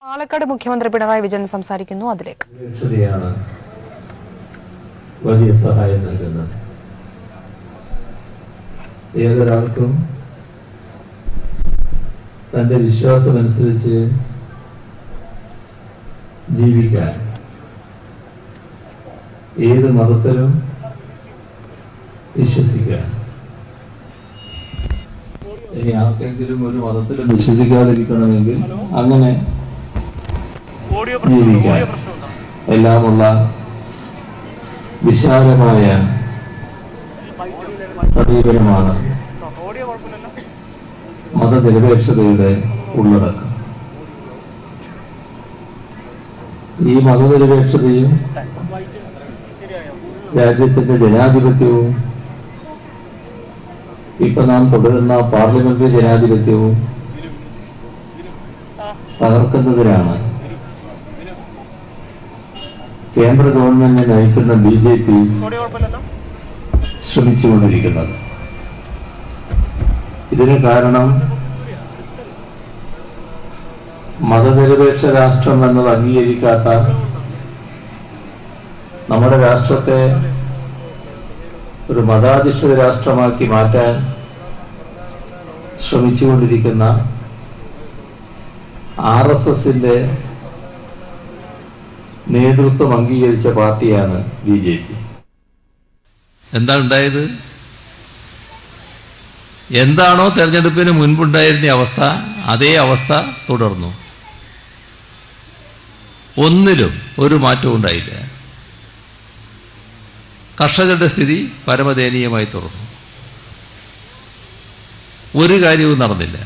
പാലക്കാട് മുഖ്യമന്ത്രി പിണറായി വിജയൻ സംസാരിക്കുന്നു അതിലേക്ക് രക്ഷതയാണ് വലിയ സഹായം നൽകുന്നത് ഏതൊരാൾക്കും തന്റെ വിശ്വാസമനുസരിച്ച് ജീവിക്കാൻ ഏത് മതത്തിലും വിശ്വസിക്കാൻ ഇനി ആർക്കെങ്കിലും ഒരു മതത്തിലും വിശ്വസിക്കാതിരിക്കണമെങ്കിൽ അങ്ങനെ ജീവിക്കാൻ എല്ലാമുള്ള വിശാലമായ സമീപനമാണ് മതനിരപേക്ഷതയുടെ ഉള്ളടക്കം ഈ മതനിരപേക്ഷതയും രാജ്യത്തിന്റെ ജനാധിപത്യവും ഇപ്പൊ നാം തുടരുന്ന പാർലമെന്ററി ജനാധിപത്യവും തകർക്കുന്നതിനാണ് കേന്ദ്ര ഗവൺമെന്റിനെ നയിക്കുന്ന ബി ജെ പി ശ്രമിച്ചുകൊണ്ടിരിക്കുന്നത് ഇതിന് കാരണം മതനിരപേക്ഷ രാഷ്ട്രം എന്നത് അംഗീകരിക്കാത്ത നമ്മുടെ രാഷ്ട്രത്തെ ഒരു മതാധിഷ്ഠിത രാഷ്ട്രമാക്കി മാറ്റാൻ ശ്രമിച്ചുകൊണ്ടിരിക്കുന്ന ആർ എസ് എസിന്റെ നേതൃത്വം അംഗീകരിച്ച പാർട്ടിയാണ് ബി ജെ പി എന്താ ഉണ്ടായത് എന്താണോ തെരഞ്ഞെടുപ്പിന് മുൻപുണ്ടായിരുന്ന അവസ്ഥ അതേ അവസ്ഥ തുടർന്നു ഒന്നിലും ഒരു മാറ്റവും ഉണ്ടായില്ല കർഷകരുടെ സ്ഥിതി പരമദയനീയമായി തുറന്നു ഒരു കാര്യവും നടന്നില്ല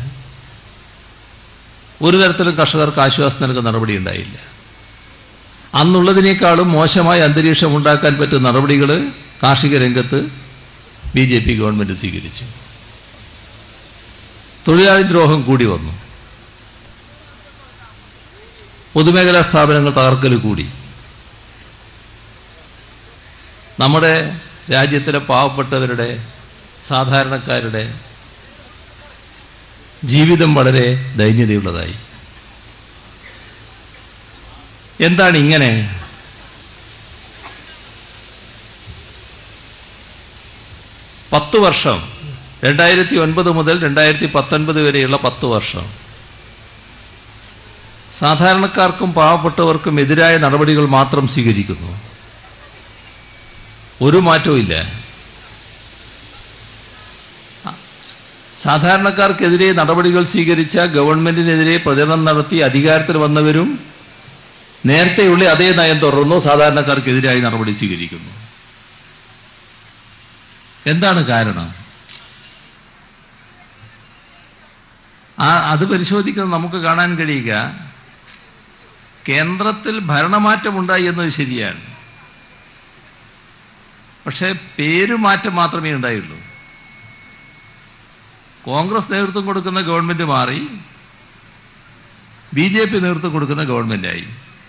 ഒരു തരത്തിലും കർഷകർക്ക് ആശ്വാസം നൽകുന്ന നടപടി ഉണ്ടായില്ല അന്നുള്ളതിനേക്കാളും മോശമായ അന്തരീക്ഷം ഉണ്ടാക്കാൻ പറ്റുന്ന നടപടികൾ കാർഷിക രംഗത്ത് ബി ജെ പി ഗവൺമെൻറ് സ്വീകരിച്ചു തൊഴിലാളി ദ്രോഹം കൂടി വന്നു പൊതുമേഖലാ സ്ഥാപനങ്ങൾ തകർക്കൽ കൂടി നമ്മുടെ രാജ്യത്തിലെ പാവപ്പെട്ടവരുടെ സാധാരണക്കാരുടെ ജീവിതം വളരെ ദൈന്യതയുള്ളതായി എന്താണ് ഇങ്ങനെ പത്ത് വർഷം രണ്ടായിരത്തി ഒൻപത് മുതൽ രണ്ടായിരത്തി പത്തൊൻപത് വരെയുള്ള പത്ത് വർഷം സാധാരണക്കാർക്കും പാവപ്പെട്ടവർക്കും എതിരായ നടപടികൾ മാത്രം സ്വീകരിക്കുന്നു ഒരു മാറ്റവും ഇല്ല സാധാരണക്കാർക്കെതിരെ നടപടികൾ സ്വീകരിച്ച ഗവൺമെന്റിനെതിരെ പ്രചരണം നടത്തി അധികാരത്തിൽ വന്നവരും നേരത്തെയുള്ള അതേ നയം തുടർന്നു സാധാരണക്കാർക്കെതിരായി നടപടി സ്വീകരിക്കുന്നു എന്താണ് കാരണം ആ അത് പരിശോധിക്കുന്നത് നമുക്ക് കാണാൻ കഴിയുക കേന്ദ്രത്തിൽ ഭരണമാറ്റം ഉണ്ടായി എന്നത് ശരിയാണ് പക്ഷേ പേരുമാറ്റം മാത്രമേ ഉണ്ടായുള്ളൂ കോൺഗ്രസ് നേതൃത്വം കൊടുക്കുന്ന ഗവൺമെന്റ് മാറി ബി ജെ പി നേതൃത്വം കൊടുക്കുന്ന ഗവൺമെന്റായി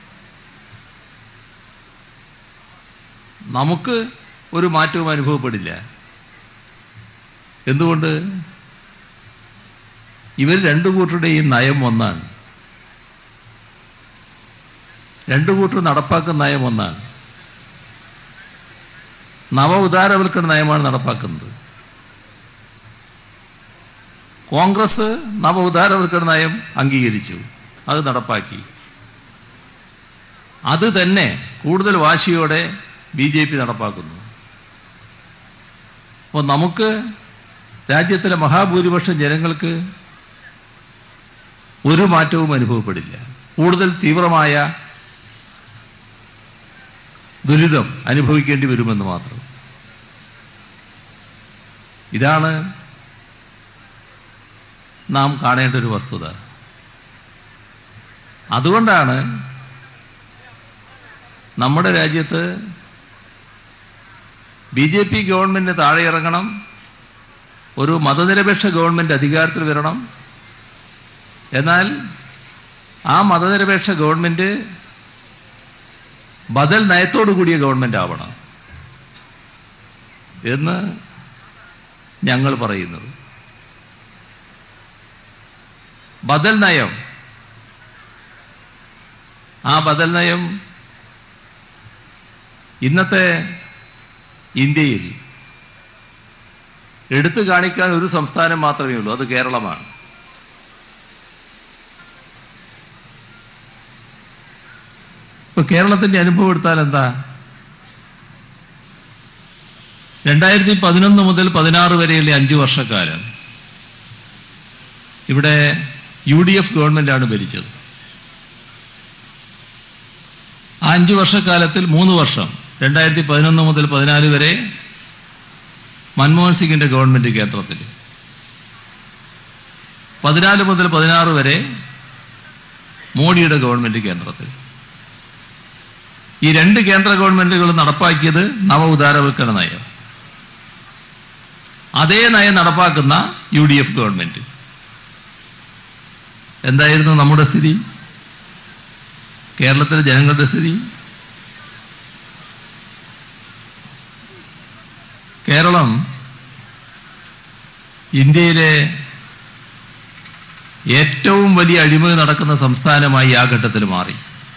നമുക്ക് ഒരു മാറ്റവും അനുഭവപ്പെടില്ല എന്തുകൊണ്ട് ഇവർ രണ്ടു കൂട്ടരുടെയും നയം ഒന്നാണ് രണ്ടു കൂട്ടർ നടപ്പാക്കുന്ന നയം ഒന്നാണ് നവ ഉദാരവൽക്കരണ നയമാണ് നടപ്പാക്കുന്നത് കോൺഗ്രസ് നവ ഉദാരവൽക്കരണ നയം അംഗീകരിച്ചു അത് നടപ്പാക്കി അത് തന്നെ കൂടുതൽ വാശിയോടെ ബി ജെ പി നടപ്പാക്കുന്നു അപ്പോൾ നമുക്ക് രാജ്യത്തിലെ മഹാഭൂരിപക്ഷം ജനങ്ങൾക്ക് ഒരു മാറ്റവും അനുഭവപ്പെടില്ല കൂടുതൽ തീവ്രമായ ദുരിതം അനുഭവിക്കേണ്ടി വരുമെന്ന് മാത്രം ഇതാണ് നാം കാണേണ്ട ഒരു വസ്തുത അതുകൊണ്ടാണ് നമ്മുടെ രാജ്യത്ത് ബി ജെ പി ഗവൺമെൻറ് താഴെ ഇറങ്ങണം ഒരു മതനിരപേക്ഷ ഗവൺമെൻറ് അധികാരത്തിൽ വരണം എന്നാൽ ആ മതനിരപേക്ഷ ഗവൺമെൻറ് ബദൽ നയത്തോടു കൂടിയ ഗവൺമെൻറ് ആവണം എന്ന് ഞങ്ങൾ പറയുന്നത് ബദൽ നയം ആ ബദൽ നയം ഇന്നത്തെ ഇന്ത്യയിൽ എടുത്തു കാണിക്കാൻ ഒരു സംസ്ഥാനം മാത്രമേ ഉള്ളൂ അത് കേരളമാണ് ഇപ്പൊ കേരളത്തിന്റെ അനുഭവം എടുത്താൽ എന്താ രണ്ടായിരത്തി പതിനൊന്ന് മുതൽ പതിനാറ് വരെയുള്ള അഞ്ചു വർഷക്കാലം ഇവിടെ യു ഡി എഫ് ഗവൺമെന്റാണ് ഭരിച്ചത് ആ അഞ്ചു വർഷക്കാലത്തിൽ മൂന്ന് വർഷം രണ്ടായിരത്തി പതിനൊന്ന് മുതൽ പതിനാല് വരെ മൻമോഹൻ സിംഗിന്റെ ഗവൺമെന്റ് കേന്ദ്രത്തിൽ പതിനാല് മുതൽ പതിനാറ് വരെ മോഡിയുടെ ഗവൺമെന്റ് കേന്ദ്രത്തിൽ ഈ രണ്ട് കേന്ദ്ര ഗവൺമെന്റുകൾ നടപ്പാക്കിയത് നവ ഉദാരവൽക്കരണ നയം അതേ നയം നടപ്പാക്കുന്ന യു ഡി എഫ് ഗവൺമെന്റ് എന്തായിരുന്നു നമ്മുടെ സ്ഥിതി കേരളത്തിലെ ജനങ്ങളുടെ സ്ഥിതി കേരളം ഇന്ത്യയിലെ ഏറ്റവും വലിയ അഴിമതി നടക്കുന്ന സംസ്ഥാനമായി ആ ഘട്ടത്തിൽ മാറി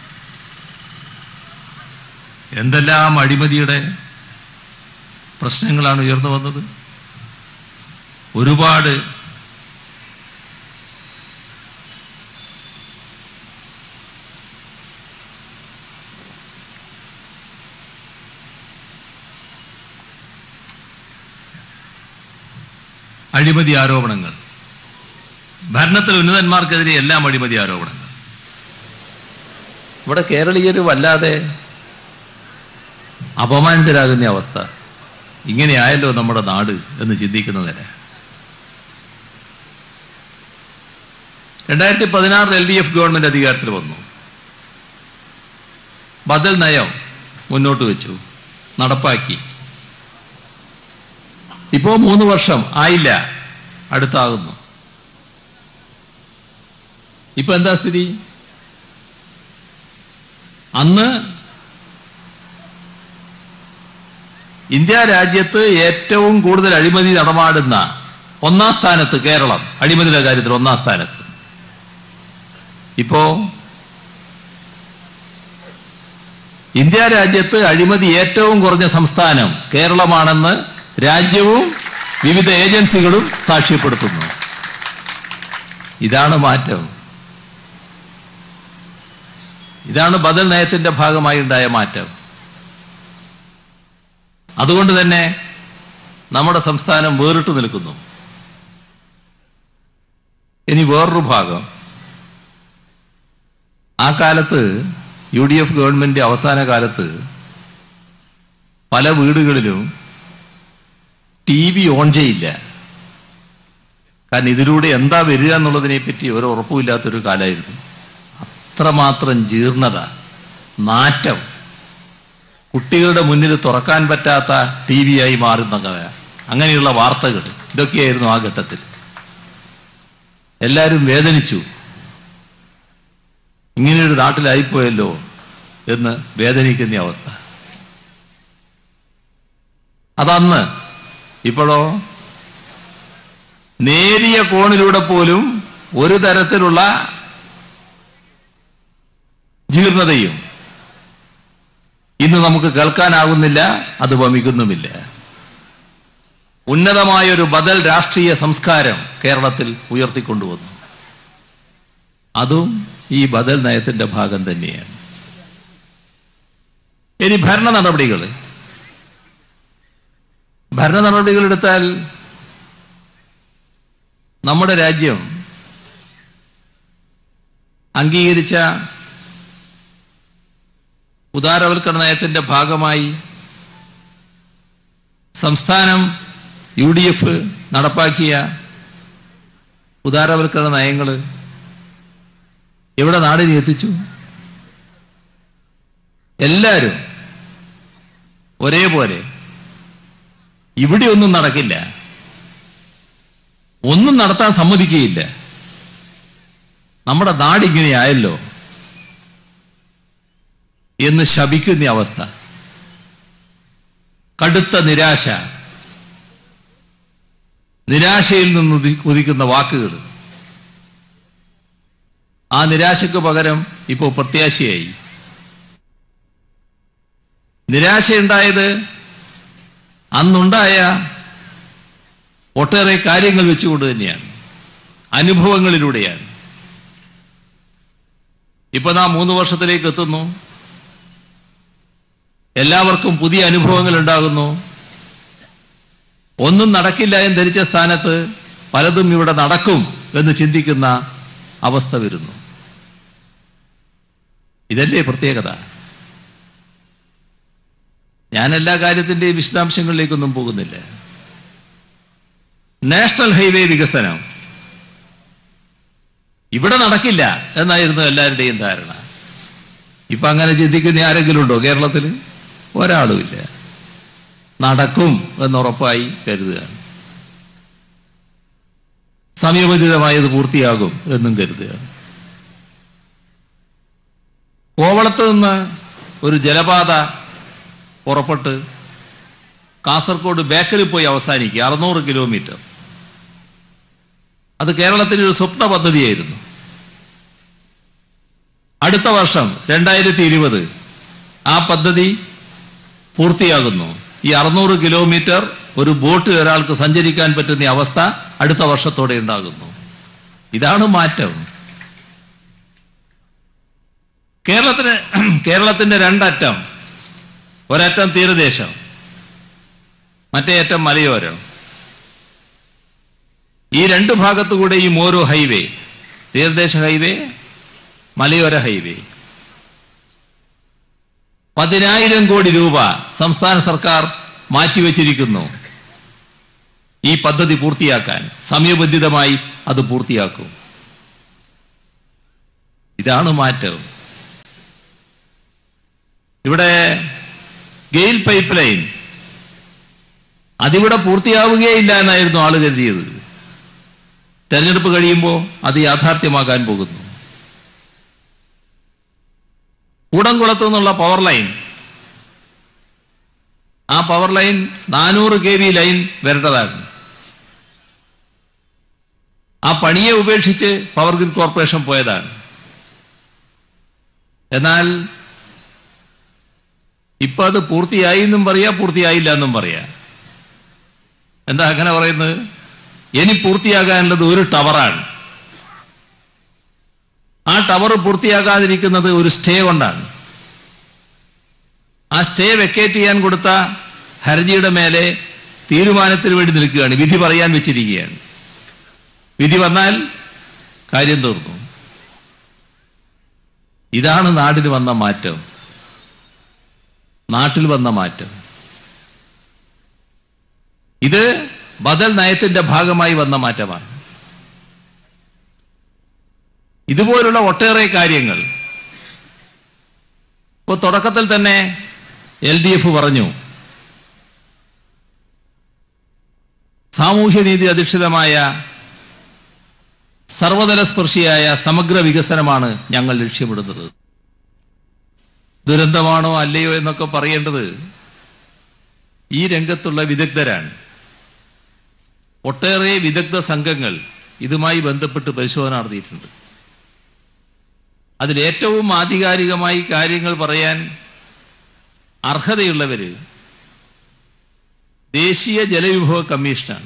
എന്തെല്ലാം അഴിമതിയുടെ പ്രശ്നങ്ങളാണ് ഉയർന്നു വന്നത് ഒരുപാട് അഴിമതി ആരോപണങ്ങൾ ഭരണത്തിൽ ഉന്നതന്മാർക്കെതിരെ എല്ലാം അഴിമതി ആരോപണങ്ങൾ ഇവിടെ കേരളീയർ വല്ലാതെ അപമാനിതരാകുന്ന അവസ്ഥ ഇങ്ങനെയായല്ലോ നമ്മുടെ നാട് എന്ന് ചിന്തിക്കുന്നതിന് രണ്ടായിരത്തി പതിനാറിൽ എൽ ഡി എഫ് ഗവൺമെന്റ് അധികാരത്തിൽ വന്നു ബദൽ നയം മുന്നോട്ട് വെച്ചു നടപ്പാക്കി ഇപ്പോ മൂന്ന് വർഷം ആയില്ല അടുത്താകുന്നു ഇപ്പൊ എന്താ സ്ഥിതി അന്ന് ഇന്ത്യ രാജ്യത്ത് ഏറ്റവും കൂടുതൽ അഴിമതി നടമാടുന്ന ഒന്നാം സ്ഥാനത്ത് കേരളം അഴിമതിയുടെ കാര്യത്തിൽ ഒന്നാം സ്ഥാനത്ത് ഇപ്പോ ഇന്ത്യ രാജ്യത്ത് അഴിമതി ഏറ്റവും കുറഞ്ഞ സംസ്ഥാനം കേരളമാണെന്ന് രാജ്യവും വിവിധ ഏജൻസികളും സാക്ഷ്യപ്പെടുത്തുന്നു ഇതാണ് മാറ്റം ഇതാണ് ബദൽ നയത്തിന്റെ ഭാഗമായി ഉണ്ടായ മാറ്റം അതുകൊണ്ട് തന്നെ നമ്മുടെ സംസ്ഥാനം വേറിട്ട് നിൽക്കുന്നു ഇനി വേറൊരു ഭാഗം ആ കാലത്ത് യു ഡി എഫ് ഗവൺമെന്റ് അവസാന കാലത്ത് പല വീടുകളിലും ടി വി ഓൺ ചെയ്യില്ല കാരണം ഇതിലൂടെ എന്താ വരിക എന്നുള്ളതിനെ പറ്റി ഒരു ഉറപ്പുമില്ലാത്തൊരു കാലമായിരുന്നു അത്രമാത്രം ജീർണത നാറ്റം കുട്ടികളുടെ മുന്നിൽ തുറക്കാൻ പറ്റാത്ത ടി വി ആയി മാറുന്ന കഥ അങ്ങനെയുള്ള വാർത്തകൾ ഇതൊക്കെയായിരുന്നു ആ ഘട്ടത്തിൽ എല്ലാവരും വേദനിച്ചു ഇങ്ങനെയൊരു നാട്ടിലായിപ്പോയല്ലോ എന്ന് വേദനിക്കുന്ന അവസ്ഥ അതന്ന് ഇപ്പോഴോ നേരിയ കോണിലൂടെ പോലും ഒരു തരത്തിലുള്ള ജീർണതയും ഇന്ന് നമുക്ക് കേൾക്കാനാകുന്നില്ല അത് വമിക്കുന്നുമില്ല ഉന്നതമായ ഒരു ബദൽ രാഷ്ട്രീയ സംസ്കാരം കേരളത്തിൽ ഉയർത്തിക്കൊണ്ടുവന്നു അതും ഈ ബദൽ നയത്തിന്റെ ഭാഗം തന്നെയാണ് ഇനി ഭരണ നടപടികൾ ഭരണ നടപടികൾ എടുത്താൽ നമ്മുടെ രാജ്യം അംഗീകരിച്ച ഉദാരവൽക്കരണ നയത്തിന്റെ ഭാഗമായി സംസ്ഥാനം യു ഡി എഫ് നടപ്പാക്കിയ ഉദാരവൽക്കരണ നയങ്ങൾ എവിടെ നാടിനെ എത്തിച്ചു എല്ലാവരും ഒരേപോലെ ഇവിടെ ഒന്നും നടക്കില്ല ഒന്നും നടത്താൻ സമ്മതിക്കുകയില്ല നമ്മുടെ നാടിങ്ങനെയായല്ലോ എന്ന് ശപിക്കുന്ന അവസ്ഥ കടുത്ത നിരാശ നിരാശയിൽ നിന്ന് ഉദി- ഉദിക്കുന്ന വാക്കുകൾ ആ നിരാശയ്ക്ക് പകരം ഇപ്പോൾ പ്രത്യാശയായി നിരാശയുണ്ടായത് അന്നുണ്ടായ ഒട്ടേറെ കാര്യങ്ങൾ വെച്ചുകൊണ്ട് തന്നെയാണ് അനുഭവങ്ങളിലൂടെയാണ് ഇപ്പൊ നാം മൂന്ന് വർഷത്തിലേക്ക് എത്തുന്നു എല്ലാവർക്കും പുതിയ അനുഭവങ്ങൾ ഉണ്ടാകുന്നു ഒന്നും നടക്കില്ല എന്ന് ധരിച്ച സ്ഥാനത്ത് പലതും ഇവിടെ നടക്കും എന്ന് ചിന്തിക്കുന്ന അവസ്ഥ വരുന്നു ഇതല്ലേ പ്രത്യേകത ഞാൻ എല്ലാ കാര്യത്തിന്റെയും വിശദാംശങ്ങളിലേക്കൊന്നും പോകുന്നില്ല നാഷണൽ ഹൈവേ വികസനം ഇവിടെ നടക്കില്ല എന്നായിരുന്നു എല്ലാവരുടെയും ധാരണ ഇപ്പൊ അങ്ങനെ ചിന്തിക്കുന്ന ആരെങ്കിലും ഉണ്ടോ കേരളത്തിൽ ഒരാളുമില്ല നടക്കും എന്നുറപ്പായി കരുതുകയാണ് സമയബന്ധിതമായത് പൂർത്തിയാകും എന്നും കരുതുകയാണ് കോവളത്ത് നിന്ന് ഒരു ജലപാത പുറപ്പെട്ട് കാസർഗോഡ് ബേക്കലിൽ പോയി അവസാനിക്കുക അറുന്നൂറ് കിലോമീറ്റർ അത് കേരളത്തിന്റെ ഒരു സ്വപ്ന പദ്ധതിയായിരുന്നു അടുത്ത വർഷം രണ്ടായിരത്തി ഇരുപത് ആ പദ്ധതി പൂർത്തിയാകുന്നു ഈ അറുന്നൂറ് കിലോമീറ്റർ ഒരു ബോട്ട് ഒരാൾക്ക് സഞ്ചരിക്കാൻ പറ്റുന്ന അവസ്ഥ അടുത്ത വർഷത്തോടെ ഉണ്ടാകുന്നു ഇതാണ് മാറ്റം കേരളത്തിന് കേരളത്തിന്റെ രണ്ടറ്റം ഒരറ്റം തീരദേശം മറ്റേ അറ്റം മലയോരം ഈ രണ്ട് ഭാഗത്തുകൂടെയും ഓരോ ഹൈവേ തീരദേശ ഹൈവേ മലയോര ഹൈവേ പതിനായിരം കോടി രൂപ സംസ്ഥാന സർക്കാർ മാറ്റിവെച്ചിരിക്കുന്നു ഈ പദ്ധതി പൂർത്തിയാക്കാൻ സമയബന്ധിതമായി അത് പൂർത്തിയാക്കും ഇതാണ് മാറ്റം ഇവിടെ ഗെയിൽ പൈപ്പ് ലൈൻ അതിവിടെ പൂർത്തിയാവുകയില്ല എന്നായിരുന്നു ആള് കരുതിയത് തെരഞ്ഞെടുപ്പ് കഴിയുമ്പോൾ അത് യാഥാർത്ഥ്യമാകാൻ പോകുന്നു കൂടംകുളത്തു നിന്നുള്ള പവർ ലൈൻ ആ പവർ ലൈൻ നാനൂറ് കെ വി ലൈൻ വരേണ്ടതാണ് ആ പണിയെ ഉപേക്ഷിച്ച് പവർ ഗ്രിഡ് കോർപ്പറേഷൻ പോയതാണ് എന്നാൽ ഇപ്പൊ അത് പൂർത്തിയായി എന്നും പറയാ പൂർത്തിയായില്ല എന്നും പറയാ എന്താ അങ്ങനെ പറയുന്നത് ഇനി പൂർത്തിയാകാനുള്ളത് ഒരു ടവറാണ് ആ ടവർ പൂർത്തിയാകാതിരിക്കുന്നത് ഒരു സ്റ്റേ കൊണ്ടാണ് ആ സ്റ്റേ വെക്കേറ്റ് ചെയ്യാൻ കൊടുത്ത ഹർജിയുടെ മേലെ തീരുമാനത്തിന് വേണ്ടി നിൽക്കുകയാണ് വിധി പറയാൻ വെച്ചിരിക്കുകയാണ് വിധി വന്നാൽ കാര്യം തീർന്നു ഇതാണ് നാടിന് വന്ന മാറ്റം നാട്ടിൽ വന്ന മാറ്റം ഇത് ബദൽ നയത്തിന്റെ ഭാഗമായി വന്ന മാറ്റമാണ് ഇതുപോലുള്ള ഒട്ടേറെ കാര്യങ്ങൾ ഇപ്പൊ തുടക്കത്തിൽ തന്നെ എൽ ഡി എഫ് പറഞ്ഞു സാമൂഹ്യനീതി അധിഷ്ഠിതമായ സർവതല സ്പർശിയായ സമഗ്ര വികസനമാണ് ഞങ്ങൾ ലക്ഷ്യമിടുന്നത് ദുരന്തമാണോ അല്ലയോ എന്നൊക്കെ പറയേണ്ടത് ഈ രംഗത്തുള്ള വിദഗ്ധരാണ് ഒട്ടേറെ വിദഗ്ധ സംഘങ്ങൾ ഇതുമായി ബന്ധപ്പെട്ട് പരിശോധന നടത്തിയിട്ടുണ്ട് അതിൽ ഏറ്റവും ആധികാരികമായി കാര്യങ്ങൾ പറയാൻ അർഹതയുള്ളവര് ദേശീയ ജലവിഭവ കമ്മീഷനാണ്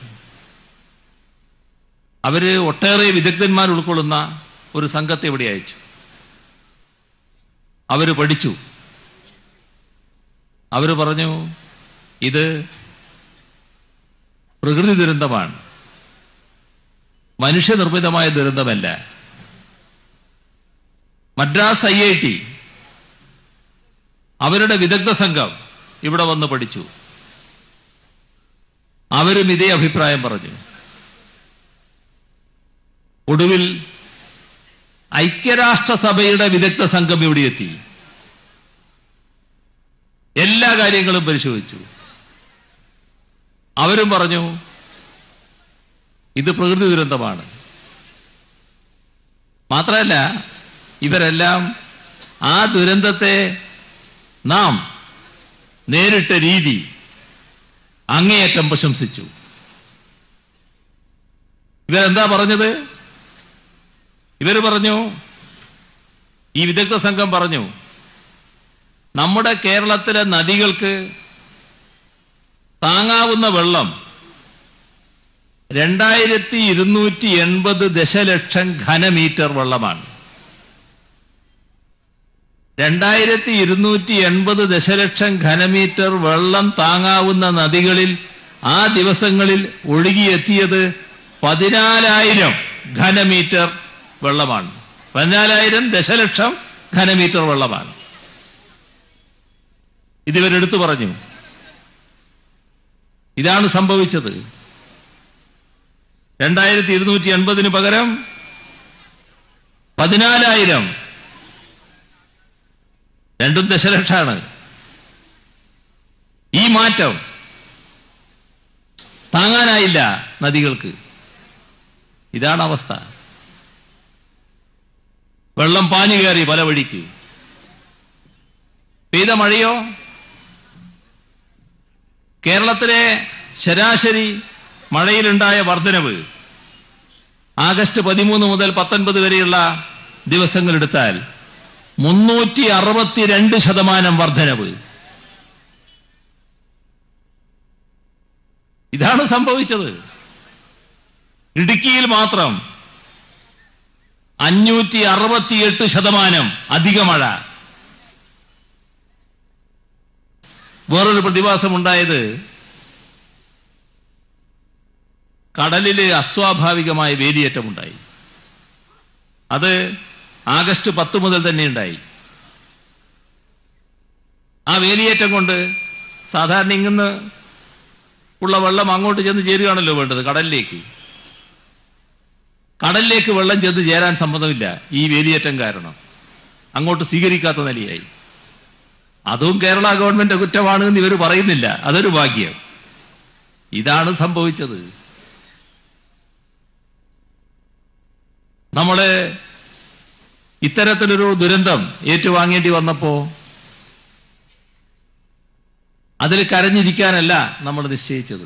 അവര് ഒട്ടേറെ വിദഗ്ധന്മാർ ഉൾക്കൊള്ളുന്ന ഒരു സംഘത്തെ ഇവിടെ അയച്ചു അവര് പഠിച്ചു അവര് പറഞ്ഞു ഇത് പ്രകൃതി ദുരന്തമാണ് മനുഷ്യനിർമ്മിതമായ ദുരന്തമല്ല മദ്രാസ് ഐ ഐ ടി അവരുടെ വിദഗ്ധ സംഘം ഇവിടെ വന്ന് പഠിച്ചു അവരും ഇതേ അഭിപ്രായം പറഞ്ഞു ഒടുവിൽ ഐക്യരാഷ്ട്രസഭയുടെ വിദഗ്ധ സംഘം ഇവിടെ എത്തി എല്ലാ കാര്യങ്ങളും പരിശോധിച്ചു അവരും പറഞ്ഞു ഇത് പ്രകൃതി ദുരന്തമാണ് മാത്രമല്ല ഇവരെല്ലാം ആ ദുരന്തത്തെ നാം നേരിട്ട രീതി അങ്ങേയറ്റം പ്രശംസിച്ചു ഇവരെന്താ പറഞ്ഞത് ഇവർ പറഞ്ഞു ഈ വിദഗ്ധ സംഘം പറഞ്ഞു നമ്മുടെ കേരളത്തിലെ നദികൾക്ക് താങ്ങാവുന്ന വെള്ളം രണ്ടായിരത്തി ഇരുന്നൂറ്റി എൺപത് ദശലക്ഷം ഘനമീറ്റർ വെള്ളമാണ് രണ്ടായിരത്തി ഇരുന്നൂറ്റി എൺപത് ദശലക്ഷം ഘനമീറ്റർ വെള്ളം താങ്ങാവുന്ന നദികളിൽ ആ ദിവസങ്ങളിൽ ഒഴുകിയെത്തിയത് പതിനാലായിരം ഘനമീറ്റർ വെള്ളമാണ് പതിനാലായിരം ദശലക്ഷം ഘനമീറ്റർ വെള്ളമാണ് ഇതിവരെടുത്തു പറഞ്ഞു ഇതാണ് സംഭവിച്ചത് രണ്ടായിരത്തി ഇരുന്നൂറ്റി എൺപതിന് പകരം പതിനാലായിരം രണ്ടും ദശലക്ഷാണ് ഈ മാറ്റം താങ്ങാനായില്ല നദികൾക്ക് ഇതാണ് അവസ്ഥ വെള്ളം പാഞ്ഞു കയറി പല വഴിക്ക് പെയ്ത മഴയോ കേരളത്തിലെ ശരാശരി മഴയിലുണ്ടായ വർധനവ് ആഗസ്റ്റ് പതിമൂന്ന് മുതൽ പത്തൊൻപത് വരെയുള്ള ദിവസങ്ങൾ എടുത്താൽ മുന്നൂറ്റി അറുപത്തിരണ്ട് ശതമാനം വർധനവ് ഇതാണ് സംഭവിച്ചത് ഇടുക്കിയിൽ മാത്രം അഞ്ഞൂറ്റി അറുപത്തിയെട്ട് ശതമാനം അധിക മഴ വേറൊരു പ്രതിഭാസം ഉണ്ടായത് കടലില് അസ്വാഭാവികമായ വേലിയേറ്റമുണ്ടായി അത് ആഗസ്റ്റ് പത്ത് മുതൽ തന്നെ ഉണ്ടായി ആ വേലിയേറ്റം കൊണ്ട് സാധാരണ ഇങ്ങന്ന് ഉള്ള വെള്ളം അങ്ങോട്ട് ചെന്ന് ചേരുകയാണല്ലോ വേണ്ടത് കടലിലേക്ക് കടലിലേക്ക് വെള്ളം ചെന്ന് ചേരാൻ സമ്മതമില്ല ഈ വേലിയേറ്റം കാരണം അങ്ങോട്ട് സ്വീകരിക്കാത്ത നിലയായി അതും കേരള ഗവൺമെന്റ് കുറ്റമാണ് എന്ന് ഇവർ പറയുന്നില്ല അതൊരു ഭാഗ്യം ഇതാണ് സംഭവിച്ചത് നമ്മള് ഇത്തരത്തിലൊരു ദുരന്തം ഏറ്റുവാങ്ങേണ്ടി വന്നപ്പോ അതിൽ കരഞ്ഞിരിക്കാനല്ല നമ്മൾ നിശ്ചയിച്ചത്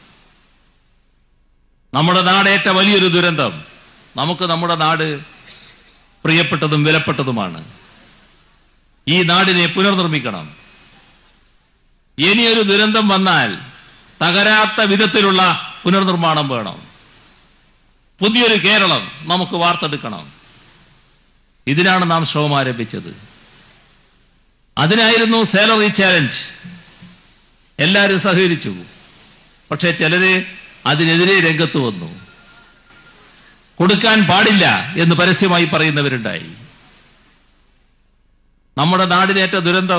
നമ്മുടെ നാടേറ്റ വലിയൊരു ദുരന്തം നമുക്ക് നമ്മുടെ നാട് പ്രിയപ്പെട്ടതും വിലപ്പെട്ടതുമാണ് ഈ നാടിനെ പുനർനിർമ്മിക്കണം ഇനിയൊരു ദുരന്തം വന്നാൽ തകരാത്ത വിധത്തിലുള്ള പുനർനിർമ്മാണം വേണം പുതിയൊരു കേരളം നമുക്ക് വാർത്തെടുക്കണം ഇതിനാണ് നാം ശ്രമം ആരംഭിച്ചത് അതിനായിരുന്നു സാലറി ചാലഞ്ച് എല്ലാവരും സഹകരിച്ചു പക്ഷെ ചിലര് അതിനെതിരെ രംഗത്ത് വന്നു കൊടുക്കാൻ പാടില്ല എന്ന് പരസ്യമായി പറയുന്നവരുണ്ടായി നമ്മുടെ നാടിനേറ്റ ദുരന്തം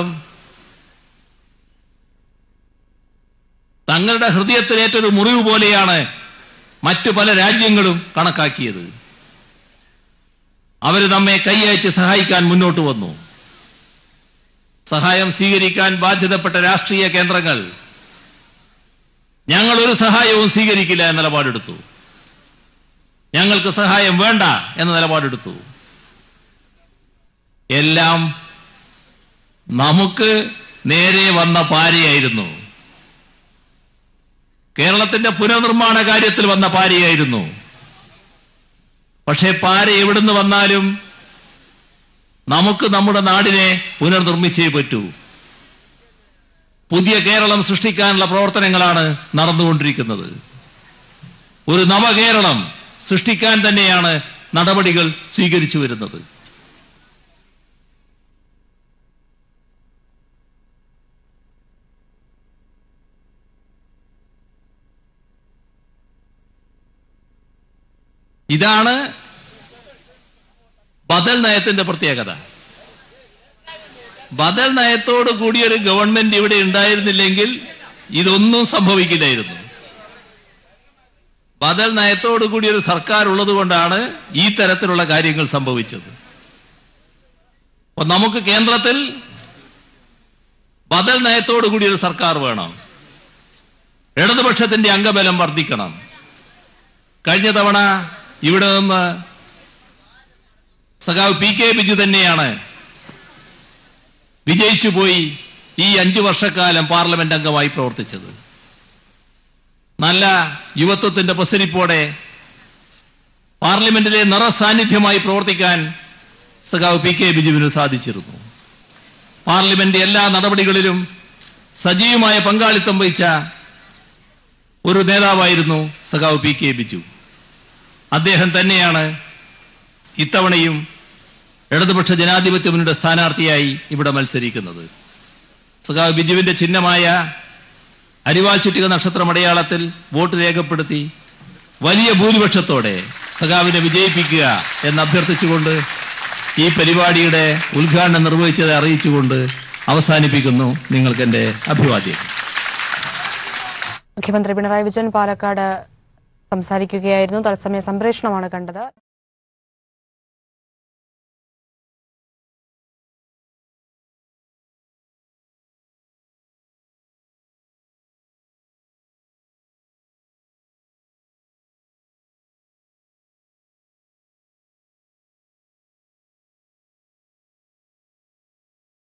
തങ്ങളുടെ ഹൃദയത്തിലേറ്റൊരു മുറിവ് പോലെയാണ് മറ്റു പല രാജ്യങ്ങളും കണക്കാക്കിയത് അവർ നമ്മെ കൈയയച്ച് സഹായിക്കാൻ മുന്നോട്ട് വന്നു സഹായം സ്വീകരിക്കാൻ ബാധ്യതപ്പെട്ട രാഷ്ട്രീയ കേന്ദ്രങ്ങൾ ഞങ്ങൾ ഒരു സഹായവും സ്വീകരിക്കില്ല എന്ന നിലപാടെടുത്തു ഞങ്ങൾക്ക് സഹായം വേണ്ട എന്ന നിലപാടെടുത്തു എല്ലാം നമുക്ക് നേരെ വന്ന പാരയായിരുന്നു കേരളത്തിന്റെ പുനർനിർമ്മാണ കാര്യത്തിൽ വന്ന പാരയായിരുന്നു പക്ഷേ പാര എവിടുന്ന് വന്നാലും നമുക്ക് നമ്മുടെ നാടിനെ പുനർനിർമ്മിച്ചേ പറ്റൂ പുതിയ കേരളം സൃഷ്ടിക്കാനുള്ള പ്രവർത്തനങ്ങളാണ് നടന്നുകൊണ്ടിരിക്കുന്നത് ഒരു നവകേരളം സൃഷ്ടിക്കാൻ തന്നെയാണ് നടപടികൾ സ്വീകരിച്ചു വരുന്നത് ഇതാണ് ബദൽ നയത്തിന്റെ പ്രത്യേകത ബദൽ നയത്തോട് കൂടിയൊരു ഗവൺമെന്റ് ഇവിടെ ഉണ്ടായിരുന്നില്ലെങ്കിൽ ഇതൊന്നും സംഭവിക്കില്ലായിരുന്നു ബദൽ നയത്തോടു കൂടി ഒരു സർക്കാർ ഉള്ളത് കൊണ്ടാണ് ഈ തരത്തിലുള്ള കാര്യങ്ങൾ സംഭവിച്ചത് അപ്പൊ നമുക്ക് കേന്ദ്രത്തിൽ ബദൽ നയത്തോടു കൂടി ഒരു സർക്കാർ വേണം ഇടതുപക്ഷത്തിന്റെ അംഗബലം വർദ്ധിക്കണം കഴിഞ്ഞ തവണ ഇവിടെ നിന്ന് സഖാവ് പി കെ ബിജു തന്നെയാണ് വിജയിച്ചു പോയി ഈ അഞ്ചു വർഷക്കാലം പാർലമെന്റ് അംഗമായി പ്രവർത്തിച്ചത് നല്ല യുവത്വത്തിന്റെ പ്രസരിപ്പോടെ പാർലമെന്റിലെ നിറസാന്നിധ്യമായി പ്രവർത്തിക്കാൻ സഖാവ് പി കെ ബിജുവിന് സാധിച്ചിരുന്നു പാർലമെന്റ് എല്ലാ നടപടികളിലും സജീവമായ പങ്കാളിത്തം വഹിച്ച ഒരു നേതാവായിരുന്നു സഖാവ് പി കെ ബിജു അദ്ദേഹം തന്നെയാണ് ഇത്തവണയും ഇടതുപക്ഷ ജനാധിപത്യ മുന്നണിയുടെ സ്ഥാനാർത്ഥിയായി ഇവിടെ മത്സരിക്കുന്നത് സഖാവ് ബിജുവിന്റെ ചിഹ്നമായ അരിവാൾ ചുറ്റിക നക്ഷത്രം അടയാളത്തിൽ വോട്ട് രേഖപ്പെടുത്തി വലിയ ഭൂരിപക്ഷത്തോടെ സഖാവിനെ വിജയിപ്പിക്കുക എന്ന് അഭ്യർത്ഥിച്ചുകൊണ്ട് ഈ പരിപാടിയുടെ ഉദ്ഘാടനം നിർവഹിച്ചത് അറിയിച്ചുകൊണ്ട് അവസാനിപ്പിക്കുന്നു നിങ്ങൾക്ക് എൻ്റെ അഭിവാദ്യം മുഖ്യമന്ത്രി പിണറായി വിജയൻ പാലക്കാട് സംസാരിക്കുകയായിരുന്നു തത്സമയ സംപ്രേഷണമാണ് കണ്ടത്